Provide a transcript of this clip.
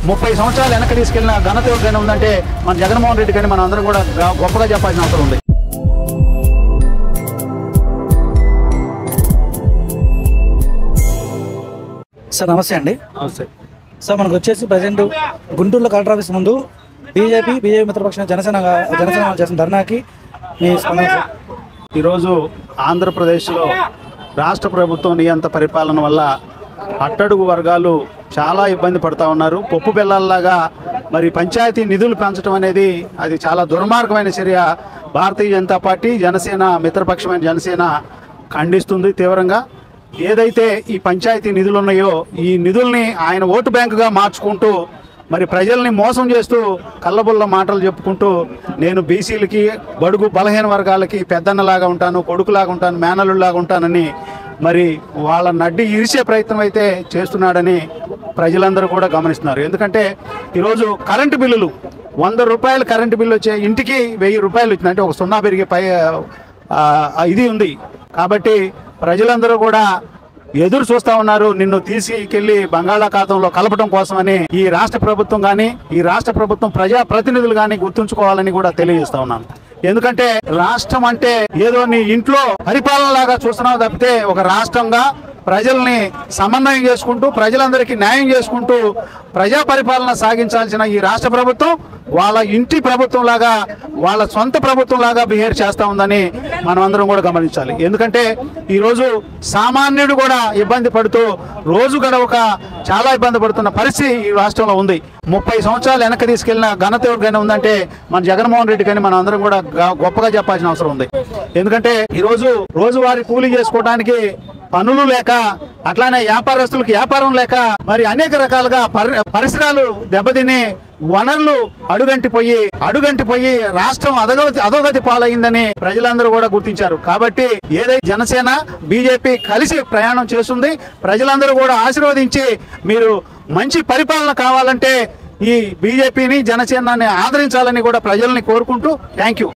ముప్పై సంవత్సరాలు వెనక్కి తీసుకెళ్లిన ఘనత ఎవరికైనా ఉందంటే మన జగన్మోహన్ రెడ్డి కానీ మనం అందరం కూడా గ- గొప్పగా చెప్పాల్సిన అవసరం ఉంది సార్ నమస్తే అండి సార్ మనకు వచ్చేసి ప్రజెంట్ గుంటూరులో కలెక్టర్ ఆఫీస్ ముందు బీజేపీ బీజేపీ మిత్రపక్షం జనసేన జనసేన వాళ్ళు చేసిన ధర్నాకి మీ స్పందన సార్. ఈరోజు ఆంధ్రప్రదేశ్లో రాష్ట్ర ప్రభుత్వం నియంత పరిపాలన వల్ల అట్టడుగు వర్గాలు చాలా ఇబ్బంది పడుతూ ఉన్నారు పప్పు బెల్లాల్లాగా మరి పంచాయతీ నిధులు పెంచడం అనేది అది చాలా దుర్మార్గమైన చర్య భారతీయ జనతా పార్టీ జనసేన మిత్రపక్షమైన జనసేన ఖండిస్తుంది తీవ్రంగా ఏదైతే ఈ పంచాయతీ నిధులు ఉన్నాయో ఈ నిధుల్ని ఆయన ఓటు బ్యాంకుగా మార్చుకుంటూ మరి ప్రజల్ని మోసం చేస్తూ కళ్ళబుల్ల మాటలు చెప్పుకుంటూ నేను బీసీలకి బడుగు బలహీన వర్గాలకి పెద్దన్నలాగా ఉంటాను కొడుకులాగా ఉంటాను మేనలులాగా ఉంటానని మరి వాళ్ళ నడ్డి ఇరిసే ప్రయత్నం అయితే చేస్తున్నాడని ప్రజలందరూ కూడా గమనిస్తున్నారు ఎందుకంటే ఈరోజు కరెంటు బిల్లులు వంద రూపాయలు కరెంటు బిల్లు వచ్చే ఇంటికి వెయ్యి రూపాయలు వచ్చింది అంటే ఒక సున్నా పెరిగే పై ఆ, ఇది ఉంది కాబట్టి ప్రజలందరూ కూడా ఎదురు చూస్తా ఉన్నారు నిన్ను తీసుకెళ్లి బంగాళాఖాతంలో కలపడం కోసమని ఈ రాష్ట్ర ప్రభుత్వం కానీ ఈ రాష్ట్ర ప్రభుత్వం ప్రజా ప్రతినిధులు కానీ గుర్తుంచుకోవాలని కూడా తెలియజేస్తా ఉన్నాను ఎందుకంటే రాష్ట్రం అంటే ఏదో నీ ఇంట్లో పరిపాలన లాగా చూస్తున్నావు తప్పితే ఒక రాష్ట్రంగా ప్రజల్ని సమన్వయం చేసుకుంటూ ప్రజలందరికీ న్యాయం చేసుకుంటూ ప్రజా పరిపాలన సాగించాల్సిన ఈ రాష్ట్ర ప్రభుత్వం వాళ్ళ ఇంటి ప్రభుత్వం లాగా వాళ్ళ సొంత ప్రభుత్వం లాగా బిహేవ్ చేస్తా ఉందని మనం అందరం కూడా గమనించాలి ఎందుకంటే ఈరోజు సామాన్యుడు కూడా ఇబ్బంది పడుతూ రోజు గడవక చాలా ఇబ్బంది పడుతున్న పరిస్థితి ఈ రాష్ట్రంలో ఉంది ముప్పై సంవత్సరాలు వెనక్కి తీసుకెళ్లిన ఘనత ఎవరికైనా ఉందంటే మన జగన్మోహన్ రెడ్డి కానీ మనం అందరం కూడా గ- గొప్పగా చెప్పాల్సిన అవసరం ఉంది ఎందుకంటే ఈరోజు రోజువారీ కూలీ చేసుకోవడానికి పనులు లేక అట్లానే వ్యాపారస్తులకు వ్యాపారం లేక మరి అనేక రకాలుగా పరి- పరిసరాలు దెబ్బతిని వనరులు అడుగంటిపోయి అడుగంటిపోయి రాష్ట్రం అధోగతి అధోగతి పాలైందని ప్రజలందరూ కూడా గుర్తించారు కాబట్టి ఏదైతే జనసేన బీజేపీ కలిసి ప్రయాణం చేస్తుంది ప్రజలందరూ కూడా ఆశీర్వదించి మీరు మంచి పరిపాలన కావాలంటే ఈ బీజేపీని జనసేనాన్ని ఆదరించాలని కూడా ప్రజల్ని కోరుకుంటూ థ్యాంక్ యూ